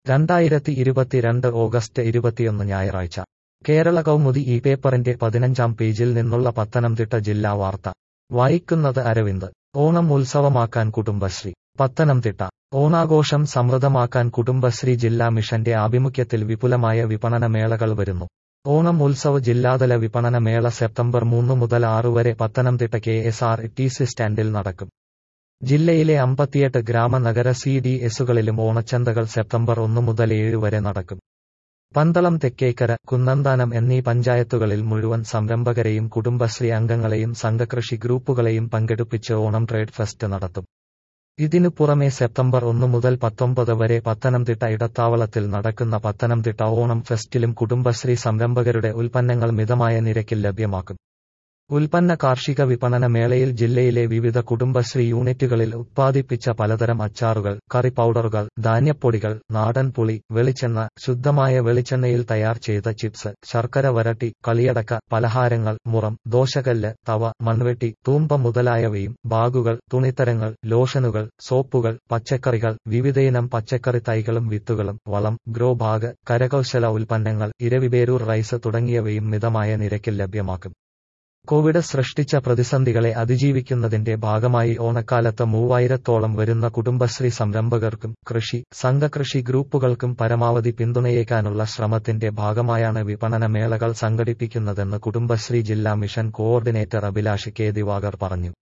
രണ്ടായിരത്തി ഇരുപത്തിരണ്ട് ഓഗസ്റ്റ് ഇരുപത്തിയൊന്ന് ഞായറാഴ്ച കേരള കൗമുദി ഈ പേപ്പറിന്റെ പതിനഞ്ചാം പേജിൽ നിന്നുള്ള പത്തനംതിട്ട ജില്ലാ വാർത്ത വായിക്കുന്നത് അരവിന്ദ് ഓണം ഉത്സവമാക്കാൻ കുടുംബശ്രീ പത്തനംതിട്ട ഓണാഘോഷം സമൃദ്ധമാക്കാൻ കുടുംബശ്രീ ജില്ലാ മിഷന്റെ ആഭിമുഖ്യത്തിൽ വിപുലമായ വിപണന മേളകൾ വരുന്നു ഓണം ഉത്സവ് ജില്ലാതല വിപണന മേള സെപ്റ്റംബർ മൂന്ന് മുതൽ ആറ് വരെ Pathanamthitta K S R T C സ്റ്റാൻഡിൽ നടക്കും ജില്ലയിലെ അമ്പത്തിയെട്ട് ഗ്രാമ നഗര സി ഡി എസുകളിലും ഓണച്ചന്തകൾ സെപ്റ്റംബർ ഒന്ന് മുതൽ ഏഴ് വരെ നടക്കും പന്തളം തെക്കേക്കര കുന്നന്താനം എന്നീ പഞ്ചായത്തുകളിൽ മുഴുവൻ സംരംഭകരെയും കുടുംബശ്രീ അംഗങ്ങളെയും സംഘകൃഷി ഗ്രൂപ്പുകളെയും പങ്കെടുപ്പിച്ച് ഓണം ട്രേഡ് ഫെസ്റ്റ് നടത്തും ഇതിനു പുറമെ സെപ്റ്റംബർ ഒന്ന് മുതൽ പത്തൊമ്പത് വരെ പത്തനംതിട്ട ഇടത്താവളത്തിൽ നടക്കുന്ന പത്തനംതിട്ട ഓണം ഫെസ്റ്റിലും കുടുംബശ്രീ സംരംഭകരുടെ ഉൽപ്പന്നങ്ങൾ മിതമായ നിരക്കിൽ ലഭ്യമാക്കും ഉൽപ്പന്ന കാർഷിക വിപണന മേളയിൽ ജില്ലയിലെ വിവിധ കുടുംബശ്രീ യൂണിറ്റുകളിൽ ഉത്പാദിപ്പിച്ച പലതരം അച്ചാറുകൾ കറി പൗഡറുകൾ ധാന്യപ്പൊടികൾ നാടൻ പുളി വെളിച്ചെണ്ണ ശുദ്ധമായ വെളിച്ചെണ്ണയിൽ തയ്യാർ ചെയ്ത ചിപ്സ് ശർക്കര വരട്ടി കളിയടക്ക പലഹാരങ്ങൾ മുറം ദോശകല്ല് തവ മൺവെട്ടി തൂമ്പ മുതലായവയും ബാഗുകൾ തുണിത്തരങ്ങൾ ലോഷനുകൾ സോപ്പുകൾ പച്ചക്കറികൾ വിവിധയിനം പച്ചക്കറി തൈകളും വിത്തുകളും വളം ഗ്രോ ബാഗ് കരകൗശല ഉൽപ്പന്നങ്ങൾ ഇരവിപേരൂർ റൈസ് തുടങ്ങിയവയും മിതമായ നിരക്കിൽ ലഭ്യമാക്കും കോവിഡ് സൃഷ്ടിച്ച പ്രതിസന്ധികളെ അതിജീവിക്കുന്നതിന്റെ ഭാഗമായി ഓണക്കാലത്ത് മൂവായിരത്തോളം വരുന്ന കുടുംബശ്രീ സംരംഭകർക്കും കൃഷി സംഘകൃഷി ഗ്രൂപ്പുകൾക്കും പരമാവധി പിന്തുണയേക്കാനുള്ള ശ്രമത്തിന്റെ ഭാഗമായാണ് വിപണന മേളകൾ സംഘടിപ്പിക്കുന്നതെന്ന് കുടുംബശ്രീ ജില്ലാ mission coordinator Abhilash K Divakar പറഞ്ഞു